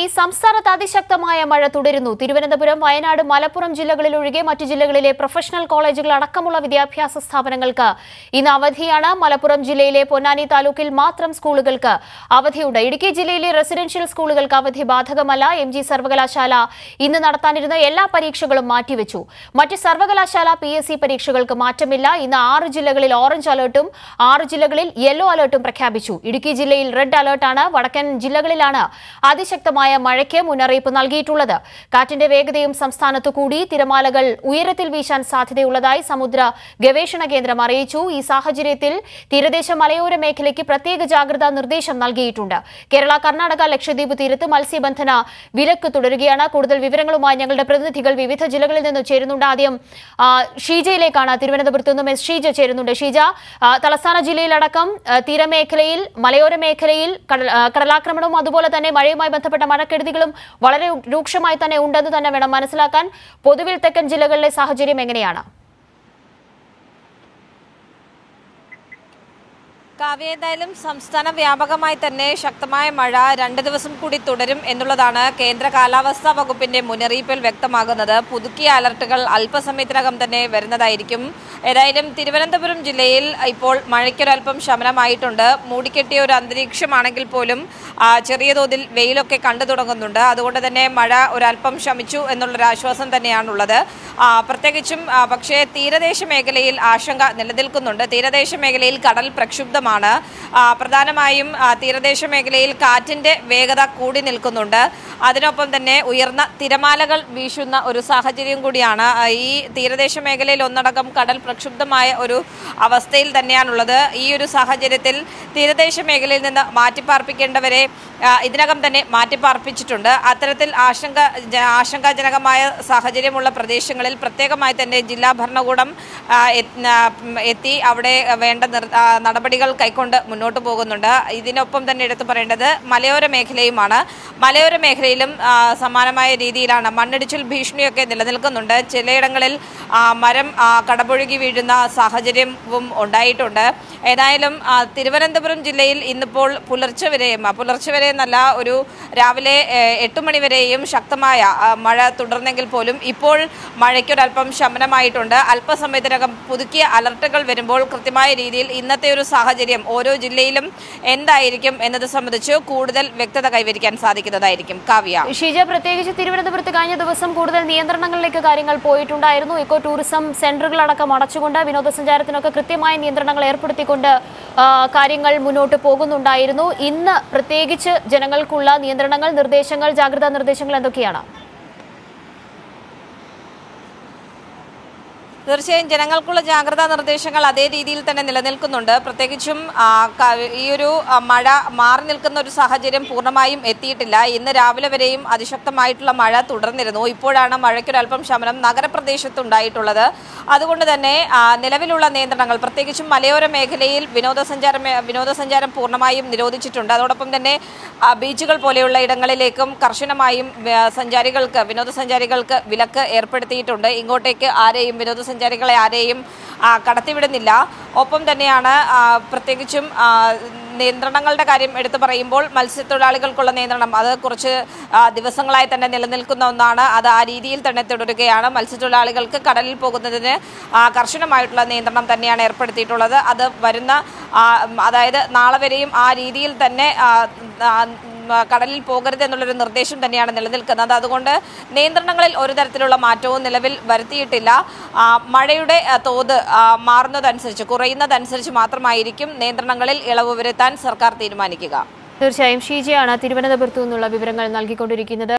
ഈ സംസ്ഥാനത്ത് അതിശക്തമായ മഴ തുടരുന്നു തിരുവനന്തപുരം വയനാട് മലപ്പുറം ജില്ലകളിൽ ഒഴികെ മറ്റു ജില്ലകളിലെ പ്രൊഫഷണൽ കോളേജുകൾ അടക്കമുള്ള വിദ്യാഭ്യാസ സ്ഥാപനങ്ങൾക്ക് ഇന്ന് അവധിയാണ് മലപ്പുറം ജില്ലയിലെ പൊന്നാനി താലൂക്കിൽ മാത്രം സ്കൂളുകൾക്ക് അവധിയുണ്ട് ഇടുക്കി ജില്ലയിലെ റെസിഡൻഷ്യൽ സ്കൂളുകൾക്ക് അവധി ബാധകമല്ല എം ജി സർവകലാശാല ഇന്ന് നടത്താനിരുന്ന എല്ലാ പരീക്ഷകളും മാറ്റിവെച്ചു മറ്റ് സർവകലാശാല പി എസ് സി പരീക്ഷകൾക്ക് മാറ്റമില്ല ഇന്ന് ആറ് ജില്ലകളിൽ ഓറഞ്ച് അലർട്ടും ആറ് ജില്ലകളിൽ യെല്ലോ അലർട്ടും പ്രഖ്യാപിച്ചു ഇടുക്കി ജില്ലയിൽ റെഡ് അലർട്ടാണ് വടക്കൻ ജില്ലകളിലാണ് അതിശക്തമായ മഴയ്ക്ക് മുന്നറിയിപ്പ് നൽകിയിട്ടുള്ളത് കാറ്റിന്റെ വേഗതയും സംസ്ഥാനത്ത് കൂടി തിരമാലകൾ ഉയരത്തിൽ വീശാൻ സാധ്യതയുള്ളതായി സമുദ്ര ഗവേഷണ കേന്ദ്രം അറിയിച്ചു ഈ സാഹചര്യത്തിൽ തീരദേശ മലയോര മേഖലയ്ക്ക് പ്രത്യേക ജാഗ്രതാ നിർദ്ദേശം നൽകിയിട്ടുണ്ട് കേരള കർണാടക ലക്ഷദ്വീപ് തീരത്ത് മത്സ്യബന്ധന വിലക്ക് തുടരുകയാണ് കൂടുതൽ വിവരങ്ങളുമായി ഞങ്ങളുടെ പ്രതിനിധികൾ വിവിധ ജില്ലകളിൽ നിന്ന് ചേരുന്നുണ്ട് ആദ്യം ആ, ഷീജയിലേക്കാണ് തിരുവനന്തപുരത്ത് നിന്നും എസ് ഷീജ ചേരുന്നുണ്ട് ഷീജ ആ, തലസ്ഥാന ജില്ലയിലടക്കം ആ, തീരമേഖലയിൽ മലയോര മേഖലയിൽ കടൽ- ആ, കടലാക്രമണവും അതുപോലെ തന്നെ മഴയുമായി ബന്ധപ്പെട്ട മഴക്കെടുതികളും വളരെ രൂക്ഷമായി തന്നെ ഉണ്ടെന്ന് തന്നെ വേണം മനസ്സിലാക്കാൻ പൊതുവിൽ തെക്കൻ ജില്ലകളിലെ സാഹചര്യം എങ്ങനെയാണ് കാവ്യ ഏതായാലും സംസ്ഥാന വ്യാപകമായി തന്നെ ശക്തമായ മഴ രണ്ട് ദിവസം കൂടി തുടരും എന്നുള്ളതാണ് കേന്ദ്ര കാലാവസ്ഥാ വകുപ്പിന്റെ മുന്നറിയിപ്പിൽ വ്യക്തമാകുന്നത് പുതുക്കിയ അലർട്ടുകൾ അല്പസമയത്തിനകം തന്നെ വരുന്നതായിരിക്കും ഏതായാലും തിരുവനന്തപുരം ജില്ലയിൽ ഇപ്പോൾ മഴയ്ക്കൊരൽപ്പം ശമനമായിട്ടുണ്ട് മൂടിക്കെട്ടിയ ഒരു അന്തരീക്ഷമാണെങ്കിൽ പോലും ആ, ചെറിയ തോതിൽ വെയിലൊക്കെ കണ്ടു തുടങ്ങുന്നുണ്ട് അതുകൊണ്ട് തന്നെ മഴ ഒരല്പം ശമിച്ചു എന്നുള്ളൊരു ആശ്വാസം തന്നെയാണുള്ളത് ആ, പ്രത്യേകിച്ചും ആ, പക്ഷേ തീരദേശ മേഖലയിൽ ആശങ്ക നിലനിൽക്കുന്നുണ്ട് തീരദേശ മേഖലയിൽ കടൽ പ്രക്ഷുബ്ധമാണ് ആ, പ്രധാനമായും ആ, തീരദേശ മേഖലയിൽ കാറ്റിന്റെ വേഗത കൂടി നിൽക്കുന്നുണ്ട് അതിനൊപ്പം തന്നെ ഉയർന്ന തിരമാലകൾ വീശുന്ന ഒരു സാഹചര്യം കൂടിയാണ് ആ, ഈ തീരദേശ മേഖലയിൽ ഒന്നടങ്കം കടൽ പ്രക്ഷുബ്ധമായ ഒരു അവസ്ഥയിൽ തന്നെയാണുള്ളത് ഈ ഒരു സാഹചര്യത്തിൽ തീരദേശ മേഖലയിൽ നിന്ന് മാറ്റിപ്പാർപ്പിക്കേണ്ടവരെ ആ, ഇതിനകം തന്നെ മാറ്റിപ്പാർപ്പിച്ചിട്ടുണ്ട് അത്തരത്തിൽ ആശങ്ക ജ- ആശങ്കാജനകമായ സാഹചര്യമുള്ള പ്രദേശങ്ങളിൽ പ്രത്യേകമായി തന്നെ ജില്ലാ ഭരണകൂടം ആ, എത്ത്- ആ, ഉം, എത്തി അവിടെ വേണ്ട നിർ- ആ, നടപടികൾ കൈക്കൊണ്ട് മുന്നോട്ട് പോകുന്നുണ്ട് ഇതിനൊപ്പം തന്നെ എടുത്തു പറയേണ്ടത് മലയോര മേഖലയുമാണ് മലയോര മേഖലയിലും ആ, സമാനമായ രീതിയിലാണ് മണ്ണിടിച്ചിൽ ഭീഷണിയൊക്കെ നിലനിൽക്കുന്നുണ്ട് ചിലയിടങ്ങളിൽ ആ, മരം ആ, കടപുഴകി വീഴുന്ന സാഹചര്യവും ഉണ്ടായിട്ടുണ്ട് ഏതായാലും ആ, തിരുവനന്തപുരം ജില്ലയിൽ ഇന്നിപ്പോൾ പുലർച്ചെ വരെയും ആ, പുലർച്ചെ വരെ എന്നല്ല ഒരു രാവിലെ ഏഹ്, എട്ട് മണി വരെയും ശക്തമായ ആ, മഴ തുടർന്നെങ്കിൽ പോലും ഇപ്പോൾ മഴയ്ക്കൊരല്പം ശമനമായിട്ടുണ്ട് അല്പസമയത്തിനകം പുതുക്കിയ അലർട്ടുകൾ വരുമ്പോൾ കൃത്യമായ രീതിയിൽ ഇന്നത്തെ ഒരു സാഹചര്യം ഓരോ ജില്ലയിലും എന്തായിരിക്കും എന്നത് സംബന്ധിച്ച് കൂടുതൽ വ്യക്തത കൈവരിക്കാൻ സാധിക്കുന്നതായിരിക്കും കാവ്യ ഷീജ പ്രത്യേകിച്ച് തിരുവനന്തപുരത്ത് കഴിഞ്ഞ ദിവസം കൂടുതൽ നിയന്ത്രണങ്ങളിലേക്ക് കാര്യങ്ങൾ പോയിട്ടുണ്ടായിരുന്നു ഇക്കോ ടൂറിസം സെന്ററുകളടക്കം അടച്ചുകൊണ്ട് വിനോദസഞ്ചാരത്തിനൊക്കെ കൃത്യമായ നിയന്ത്രണങ്ങൾ ഏർപ്പെടുത്തിക്കൊണ്ട് ആ, കാര്യങ്ങൾ മുന്നോട്ട് പോകുന്നുണ്ടായിരുന്നു ഇന്ന് പ്രത്യേകിച്ച് ജനങ്ങൾക്കുള്ള നിയന്ത്രണങ്ങൾ നിർദ്ദേശങ്ങൾ ജാഗ്രതാ നിർദ്ദേശങ്ങൾ എന്തൊക്കെയാണ് തീർച്ചയായും ജനങ്ങൾക്കുള്ള ജാഗ്രതാ നിർദ്ദേശങ്ങൾ അതേ രീതിയിൽ തന്നെ നിലനിൽക്കുന്നുണ്ട് പ്രത്യേകിച്ചും ആ, ക- ഈ ഒരു ആ, മഴ മാറി നിൽക്കുന്ന ഒരു സാഹചര്യം പൂർണ്ണമായും എത്തിയിട്ടില്ല ഇന്ന് രാവിലെ വരെയും അതിശക്തമായിട്ടുള്ള മഴ തുടർന്നിരുന്നു ഇപ്പോഴാണ് മഴയ്ക്കൊരൽപ്പം ശമനം നഗരപ്രദേശത്തുണ്ടായിട്ടുള്ളത് അതുകൊണ്ട് തന്നെ ആ, നിലവിലുള്ള നിയന്ത്രണങ്ങൾ പ്രത്യേകിച്ചും മലയോര മേഖലയിൽ വിനോദസഞ്ചാര മേ- വിനോദസഞ്ചാരം പൂർണ്ണമായും നിരോധിച്ചിട്ടുണ്ട് അതോടൊപ്പം തന്നെ ആ, ബീച്ചുകൾ പോലെയുള്ള ഇടങ്ങളിലേക്കും കർശനമായും ആ, സഞ്ചാരികൾക്ക് വിനോദസഞ്ചാരികൾക്ക് വിലക്ക് ഏർപ്പെടുത്തിയിട്ടുണ്ട് ഇങ്ങോട്ടേക്ക് ആരെയും വിനോദസഞ്ചാരികളെ ആരെയും ആ, കടത്തിവിടുന്നില്ല ഒപ്പം തന്നെയാണ് ആ, പ്രത്യേകിച്ചും ആ, നിയന്ത്രണങ്ങളുടെ കാര്യം എടുത്തു പറയുമ്പോൾ മത്സ്യത്തൊഴിലാളികൾക്കുള്ള നിയന്ത്രണം അത് കുറച്ച് ആ, ദിവസങ്ങളായി തന്നെ നിലനിൽക്കുന്ന ഒന്നാണ് അത് ആ രീതിയിൽ തന്നെ തുടരുകയാണ് മത്സ്യത്തൊഴിലാളികൾക്ക് കടലിൽ പോകുന്നതിന് ആ, കർശനമായിട്ടുള്ള നിയന്ത്രണം തന്നെയാണ് ഏർപ്പെടുത്തിയിട്ടുള്ളത് അത് വരുന്ന ആ, അതായത് നാളെ വരെയും ആ രീതിയിൽ തന്നെ ആ, ആ, ഉം, കടലിൽ പോകരുത് എന്നുള്ളൊരു നിർദ്ദേശം തന്നെയാണ് നിലനിൽക്കുന്നത് അതുകൊണ്ട് നിയന്ത്രണങ്ങളിൽ ഒരു തരത്തിലുള്ള മാറ്റവും നിലവിൽ വരുത്തിയിട്ടില്ല ആ, മഴയുടെ ആ, തോത് ആ, മാറുന്നതനുസരിച്ച് കുറയുന്നതനുസരിച്ച് മാത്രമായിരിക്കും നിയന്ത്രണങ്ങളിൽ ഇളവ് വരുത്താൻ സർക്കാർ തീരുമാനിക്കുക തീർച്ചയായും ഷീജയാണ് തിരുവനന്തപുരത്തു നിന്നുള്ള വിവരങ്ങൾ നൽകിക്കൊണ്ടിരിക്കുന്നത്